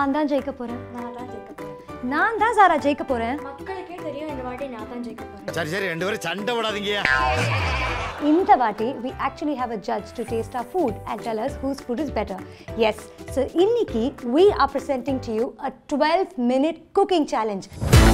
நான் தான் ஜெயிக்க போறேன் நான் தான் ஜெயிக்க போறேன் நான் தான் சாரா ஜெயிக்க போறேன் மக்களுக்கே தெரியும் இந்த வாட்டி நான் தான் ஜெயிக்க போறேன் சரி சரி ரெண்டு பேரும் சண்டை விடாதீங்க இந்த வாட்டி we actually have a judge to taste our food and tell us whose food is better. Yes, so இன்னைக்கு we are presenting to you a 12 minute cooking challenge.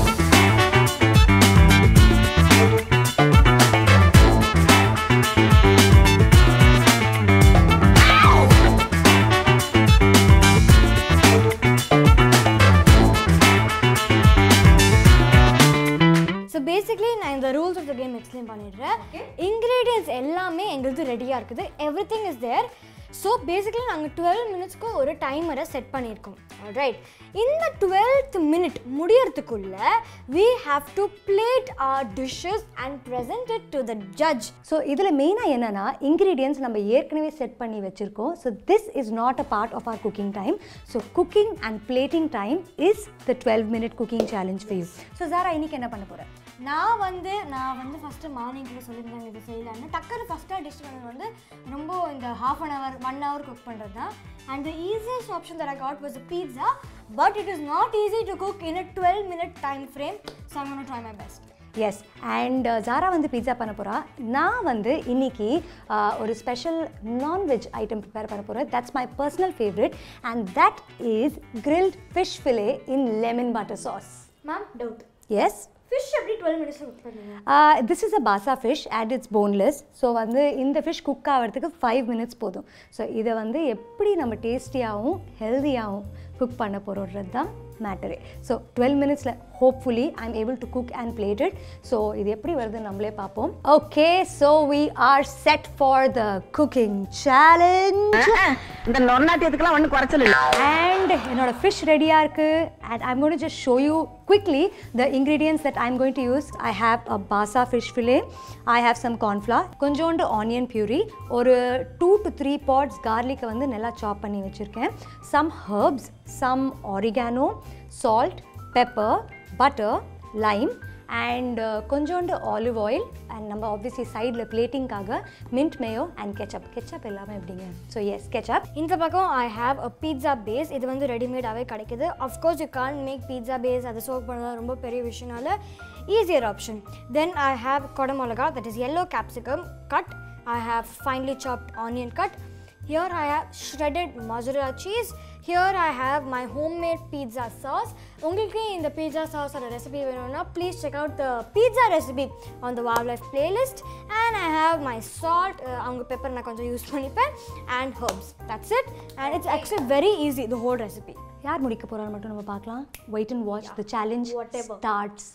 So basically நான் இந்த rules of the game explain பண்ணிடுறேன் ingredients எல்லாமே எங்களுது ரெடியாக இருக்குது everything is there so basically நாங்கள் twelve மினிட்ஸ்க்கு ஒரு டைமரை செட் பண்ணியிருக்கோம் ரைட் இந்த டுவெல்த் மினிட் முடியறதுக்குள்ள we have to plate our dishes and present it to the judge so இதில் மெயினாக என்னன்னா இன்க்ரீடியன்ஸ் நம்ம ஏற்கனவே செட் பண்ணி வச்சுருக்கோம் so this is not a part of our cooking time so cooking and plating time is the twelve minute cooking challenge for you so Zara இன்னைக்கு என்ன பண்ண போகிறேன் நான் வந்து நான் வந்து ஃபஸ்ட்டு மார்னிங்கில் சொல்லியிருந்தேன் இது செய்யலான்னு டக்குனு ஃபஸ்ட்டாக டிஷ் பண்ணது வந்து ரொம்ப இந்த half an hour one hour cook பண்ணுறது தான் and the easiest option that I got was pizza but it is not easy to cook in a twelve minute time frame so I'm try my best yes and Zara வந்து pizza பண்ண போகிறா நான் வந்து இன்னைக்கு uh, ஒரு special non veg item prepare பண்ண போகிறேன் that's my personal favourite and that is grilled fish fillet in lemon butter sauce ma'am doubt yes fish எப்படி டுவெல் மினிட்ஸில் குக் பண்ணுவீங்க this is a basa fish and it's boneless so வந்து இந்த fish cook ஆகிறதுக்கு five minutes போதும் so இதை வந்து எப்படி நம்ம டேஸ்டியாகவும் ஹெல்த்தியாகவும் குக் பண்ண போகிறோன்றது தான் மேட்டரே ஸோ டுவெல் மினிட்ஸில் hopefully I am able to cook and plate it so இது எப்படி வருதுன்னு நம்மளே பார்ப்போம் okay so we are set for the cooking challenge இந்த நொன்னாட்டியத்துக்குலாம் ஒன்றும் குறைச்சல் இல்லை அண்ட் என்னோட ஃபிஷ் ரெடியாக இருக்குது and I'm going just show you quickly the ingredients that I'm going to use I have a basa fish fillet I have some cornflour கொஞ்சோண்டு onion puree ஒரு டூ டு த்ரீ பாட்ஸ் கார்லிக்கை வந்து நல்லா chop பண்ணி வச்சுருக்கேன் some herbs some oregano salt pepper butter lime and கொஞ்சோண்டு olive oil and நம்ம obviously சைடில் பிளேட்டிங்காக mint mayo and ketchup ketchup எல்லாமே எப்படிங்க ஸோ எஸ் கெச்சப் இந்த பக்கம் I have a pizza base இது வந்து ரெடிமேடாகவே கிடைக்குது of course you can make pizza base அதை சோக் பண்ணுறது ரொம்ப பெரிய விஷயனால easier option then I have கொடமிளகா that is yellow capsicum cut I have finely chopped onion cut Here I have shredded mozzarella cheese. Here I have my homemade pizza sauce. உங்களுக்கு இந்த pizza sauce ஓட recipe வேணும்னா please check out the pizza recipe on the wildlife playlist and I have my salt uh, அவங்க pepper நான் கொஞ்சம் use பண்ணிப்பேன் and herbs. That's it and it's actually very easy the whole recipe. யார் முடிக்க போறான்னு மட்டும் நம்ம பார்க்கலாம் wait and watch the challenge whatever. Starts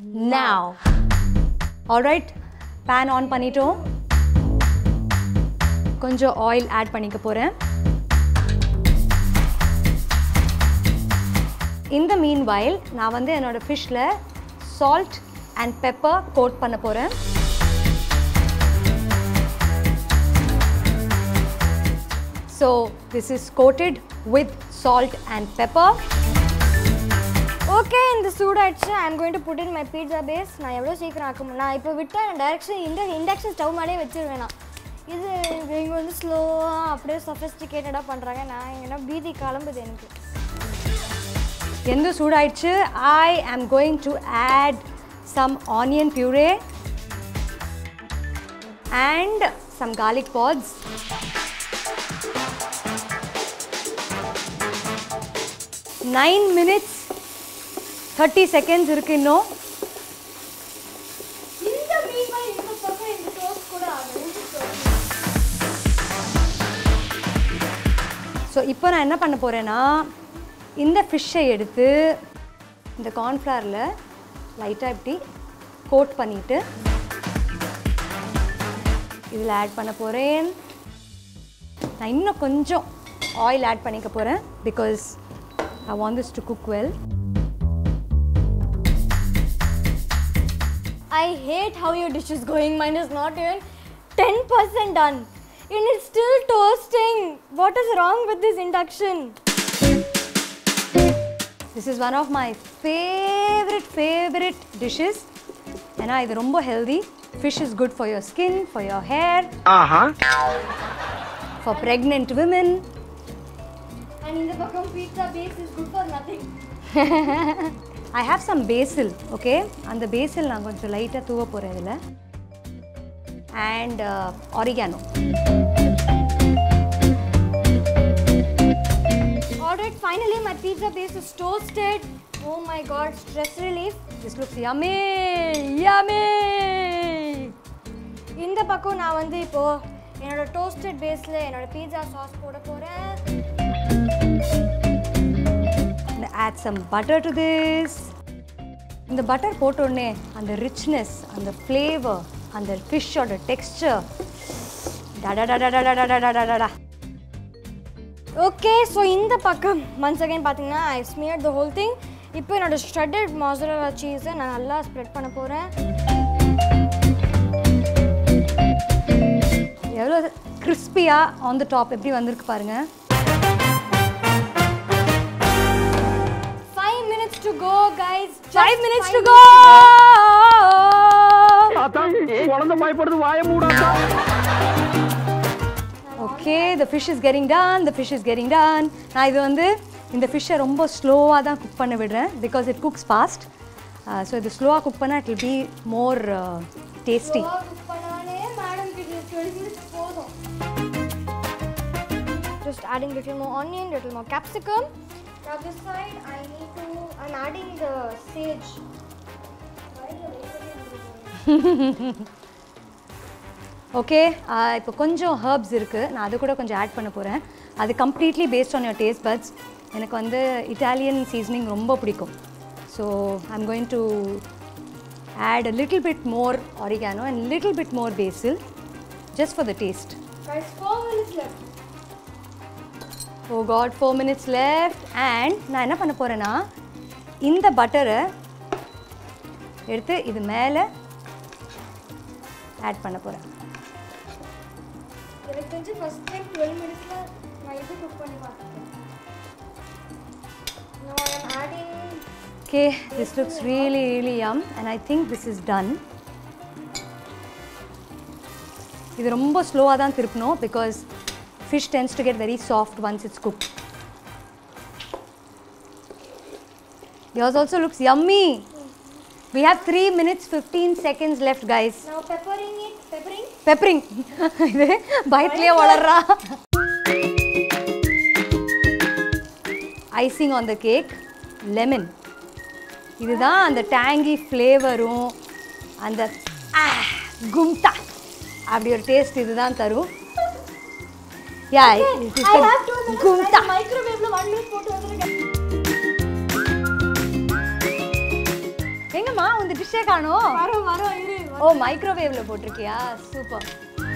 now alright pan on பண்ணிட்டோம் கொஞ்சம் ஆயில் ஆட் பண்ணிக்க போகிறேன் இந்த மீன் வயல் நான் வந்து என்னோட ஃபிஷ்ஷில் சால்ட் அண்ட் பெப்பர் கோட் பண்ண போகிறேன் so this is coated with salt and pepper okay இந்த சூடாயிடுச்சு I am going to put in my pizza base நான் எவ்வளோ சீக்கிரம் ஆக்க முடியும் நான் இப்போ விட்டேன் டைரக்ஷன் இந்த இண்டக்ஷன் ஸ்டவ் மேலே வச்சிருவேன் நான் இது இவங்க வந்து ஸ்லோவாக அப்படியே சொஃபஸ்டிகேட்டடாக பண்ணுறாங்க நான் எங்கன்னா பீதி கிளம்புது எனக்கு எந்த சூடாயிடுச்சு I am going to add some onion puree and some garlic pods nine minutes thirty seconds இருக்கு இன்னும் இந்த மீன் இந்த பக்கம் இந்த டோஸ்ட் கூட ஆகும் ஸோ இப்போ நான் என்ன பண்ண போகிறேன்னா இந்த ஃபிஷ்ஷை எடுத்து இந்த கார்ன்ஃப்ளவரில் லைட்டாக இப்படி கோட் பண்ணிவிட்டு இதில் ஆட் பண்ண போகிறேன் நான் இன்னும் கொஞ்சம் ஆயில் ஆட் பண்ணிக்க போகிறேன் because I want this to cook well I hate how your dish is going. Mine is not even 10% done. And it's still toasting. What is wrong with this induction? This is one of my favourite favourite dishes ஏன்னா இது ரொம்ப healthy fish is good for your skin for your hair ஆஹா for pregnant women and இந்த பக்கம் pizza base is good for nothing I have some basil okay அந்த basil நான் கொஞ்சம் லைட்டாக தூவ போகிறேன் இதில் and oregano Alright, finally my pizza base is toasted. Oh my god, stress relief. This looks yummy yummy இந்த பக்கம் நான் வந்து இப்போ என்னோட டோஸ்டட் பேஸ்ல என்னோட பீட்சா சாஸ் போட போறேன் and add some butter to this இந்த பட்டர் போட்ட உடனே அந்த ரிச்னஸ் அந்த ஃப்ளேவர் அந்த ஃபிஷ்ஷோட டெக்ஸ்டர் டடடடடடடடடடடா ஓகே ஸோ இந்த பக்கம் ஒன்ஸ் அகைன் பார்த்தீங்கன்னா I smear the whole thing இப்போ என்னோட ஷ்ரெட்டட் மாசரலா சீஸை நான் நல்லா ஸ்ப்ரெட் பண்ண போகிறேன் எவ்வளோ கிறிஸ்பியாக ஆன் த டாப் எப்படி வந்திருக்கு பாருங்க five minutes to go guys five minutes to go குழந்தை பயப்படுது வாய மூடாதா okay the fish is getting done the fish is getting done நான் இது வந்து இந்த ஃபிஷ்ஷை ரொம்ப ஸ்லோவாக தான் குக் பண்ண விடுறேன் because it cooks fast so இது ஸ்லோவாக குக் பண்ணால் it will be more tasty madam போதும் Just adding little more onion, little more capsicum. Now this side I need to, I'm adding the sage. Okay இப்போ கொஞ்சம் herbs இருக்குது நான் அது கூட கொஞ்சம் ஆட் பண்ண போகிறேன் அது completely based on your taste buds எனக்கு வந்து இட்டாலியன் சீசனிங் ரொம்ப பிடிக்கும் so I'm going to add a little bit more oregano and little bit more basil just for the taste Guys, four minutes left. Oh god four minutes left and நான் என்ன பண்ண போகிறேன்னா இந்த பட்டரை எடுத்து இது மேலே ஆட் பண்ண போகிறேன் எனக்கு தெரிஞ்சு ஃபர்ஸ்ட் டைம் டுவெல் மினிட்ஸில் நான் இது குக் பண்ணி பார்த்துட்டேன் Now I am adding Okay, this looks really, really yum and I think this is done. இது ரொம்ப ஸ்லோவாக தான் திருப்பணும் because fish tends to get very soft once it's cook yours also looks yummy we have 3 minutes 15 seconds left guys now peppering it, peppering. பெப்பரிங் இது பயத்திலே வளர்றா icing on the cake lemon இதுதான் அந்த டேங்கி ஃப்ளேவரும் அந்த ஆ, கும்டா அப்படி ஒரு டேஸ்ட் இதுதான் தரும் yeah it is I have two minutes கும்டா left. மைக்ரோவேவ்ல ஒன் மினிட் போட்டு வந்துருக்கேன் எங்கம்மா உங்க டிஷ்ஷே காணோம் வரோம் வரோம் இரு ஓ மைக்ரோவேவ்ல போட்டிருக்கியா super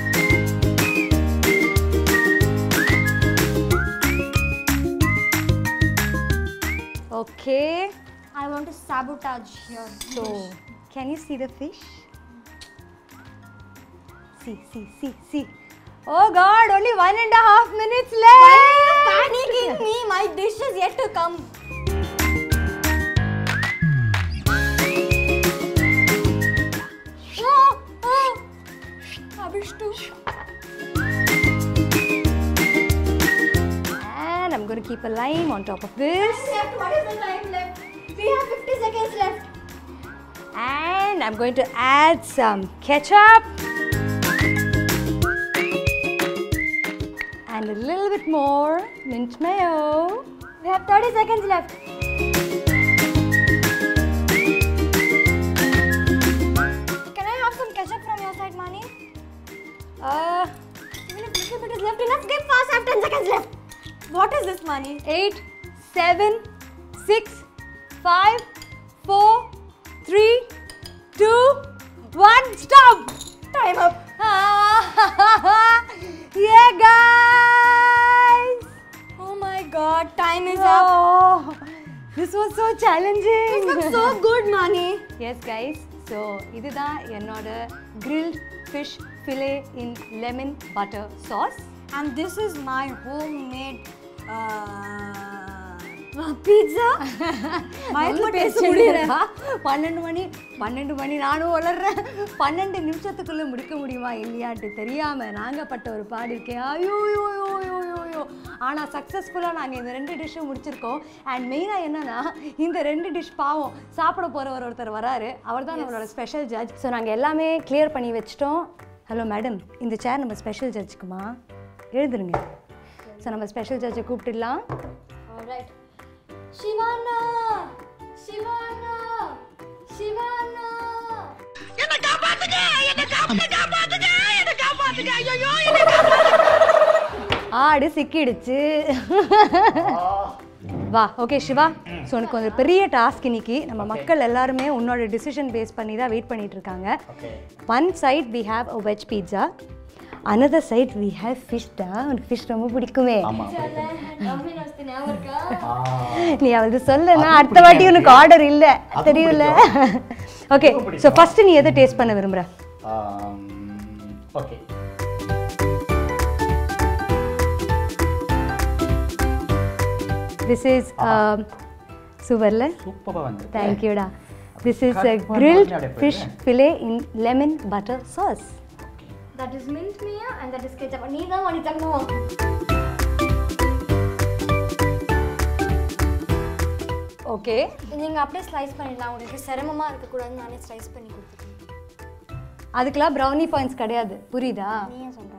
okay I want to sabotage here. So, can you see the fish? See, see, see, see. Oh God, only one and a half minutes left. Why are you panicking me? My dish is yet to come. Oh, oh. Rubbish too. And I'm going to keep a lime on top of this. Left. What is the time left? We have 50 seconds left. And I'm going to add some ketchup. And a little bit more mint mayo. We have 30 seconds left. Can I have some ketchup from your side, Mani? Uh, Even if little bit is left, enough. Give fast. I have 10 seconds left. What is this, Mani? eight, seven, six, five, four, three, two, one. Stop. Time up. yeah, guys. Oh my god, time is up. Oh, this was so challenging. This looks so good, Mani. yes, guys. So, இதுதான் என்னோட grilled fish fillet in lemon butter sauce. And this is my homemade uh, pizza. பயத்துல பேச முடியலப்பா பன்னெண்டு மணி பன்னெண்டு மணி நானும் வளர்றேன் பன்னெண்டு நிமிஷத்துக்குள்ள முடிக்க முடியுமா இல்லையான்ட்டு தெரியாம நாங்க பட்ட ஒரு பாடு இருக்கேன் ஐயோ யோ யோ யோ யோ யோ ஆனால் சக்ஸஸ்ஃபுல்லாக நாங்கள் இந்த ரெண்டு டிஷ்ஷும் முடிச்சிருக்கோம் அண்ட் மெயினாக என்னன்னா இந்த ரெண்டு டிஷ் பாவம் சாப்பிட போகிறவர் ஒருத்தர் வராரு அவர் தான் நம்மளோட ஸ்பெஷல் ஜட்ஜ் ஸோ நாங்கள் எல்லாமே கிளியர் பண்ணி வச்சிட்டோம் ஹலோ மேடம் இந்த சேர் நம்ம ஸ்பெஷல் ஜட்ஜுக்குமா எழுதுருங்க ஸோ நம்ம ஸ்பெஷல் ஜட்ஜை கூப்பிட்டுடலாம் Alright. Shivana! Shivana! Shivana! ஆடு சிக்கிடுச்சு வா ஓகே சிவா ஸோ உனக்கு ஒரு பெரிய டாஸ்க் இன்னைக்கு நம்ம மக்கள் எல்லாருமே உன்னோட டிசிஷன் பேஸ் பண்ணி தான் வெயிட் பண்ணிட்டு இருக்காங்க one side we have a veg pizza another side we have fish டா உனக்கு ஃபிஷ் ரொம்ப பிடிக்குமே Ramen வஸ்து ஞாபகம் இருக்கா? நீ அது சொல்லனா அடுத்த வாட்டி உனக்கு ஆர்டர் இல்லை தெரியும்ல ஓகே ஸோ ஃபர்ஸ்ட் நீ எதை டேஸ்ட் பண்ண விரும்புற ஓகே திஸ் இஸ் சுவர்ல சூப்பராக வந்து தேங்க்யூடா திஸ் இஸ் அ Cut பண்ண கிரில்ட் உடனே அப்படியே fish fillet in lemon butter sauce That is mint mia and that is ketchup. நீ தான் வாங்கி தரணும். ஓகே நீங்க அப்படியே ஸ்லைஸ் பண்ணிடலாம் உங்களுக்கு சிரமமா இருக்கக்கூடாதுன்னு நானே ஸ்லைஸ் பண்ணி கொடுத்துருக்கேன் அதுக்கெல்லாம் ப்ரௌனி பாயிண்ட்ஸ் கிடையாது புரியுதா நீயே சொல்கிறேன்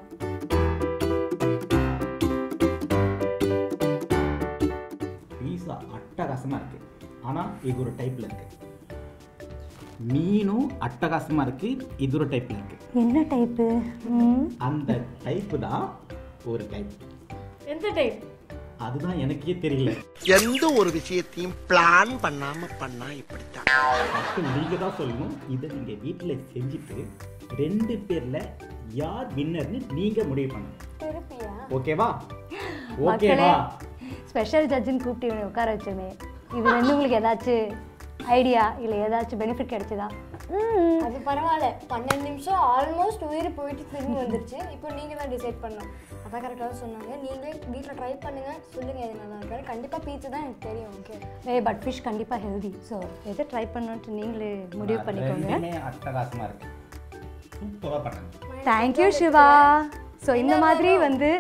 பீஸா அட்டகாசமாக இருக்குது ஆனால் இது ஒரு டைப்பில் இருக்குது மீனும் அட்டகாசமாக இருக்குது இது ஒரு டைப்பில் இருக்குது என்ன டைப்பு அந்த டைப்பு தான் ஒரு டைப் எந்த டைப் அதுதான் எனக்கே தெரியல எந்த ஒரு விஷயத்தையும் பிளான் பண்ணாம பண்ணா இப்படித்தான் ஃபஸ்ட்டு நீங்கள் தான் சொல்லணும் இதை நீங்கள் வீட்டில் செஞ்சுட்டு ரெண்டு பேரில் யார் வின்னர்னு நீங்கள் முடிவு பண்ணணும் திருப்பியா ஓகேவா மக்களே ஓகேவா ஸ்பெஷல் ஜட்ஜுன்னு கூப்பிட்டு இவனை உட்கார வச்சோமே இது வந்து உங்களுக்கு ஏதாச்சும் ஐடியா இல்லை ஏதாச்சும் பெனிஃபிட் கிடைச்சதா ம் அது பரவாயில்ல பன்னெண்டு நிமிஷம் ஆல்மோஸ்ட் உயிர் போயிட்டு திரும்பி வந்துருச்சு இப்போ நீங்கள் தான் டிசைட் பண்ணணும் அதான் கரெக்டாக சொன்னாங்க நீங்களே வீட்டில் ட்ரை பண்ணுங்க சொல்லுங்கள் எது நல்லா இருக்காது கண்டிப்பாக பீச்சு தான் எனக்கு தெரியும் ஓகே ஏ பட் ஃபிஷ் கண்டிப்பாக ஹெல்தி ஸோ எதை ட்ரை பண்ணணுன்ட்டு நீங்களே முடிவு பண்ணிக்கோங்க ரெண்டுமே அட்டகாசமாக இருக்கு சூப்பராக பண்ணுங்க தேங்க்யூ சிவா ஸோ இந்த மாதிரி வந்து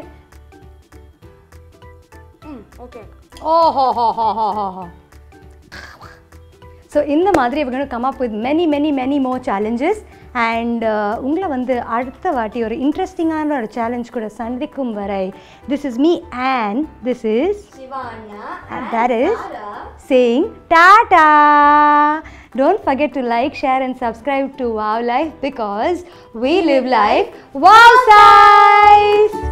ம் ஓகே ஓஹோ ஹோ ஹோ ஹோ ஹோ ஹோ ஸோ இந்த மாதிரி we're going to come up with many many many more challenges and உங்களை வந்து அடுத்த வாட்டி ஒரு இன்ட்ரெஸ்டிங்கான ஒரு சேலஞ்ச் கூட சந்திக்கும் வரை this is me and this is Shivana that is saying tata don't forget to like share and subscribe to wow life because we live life wow size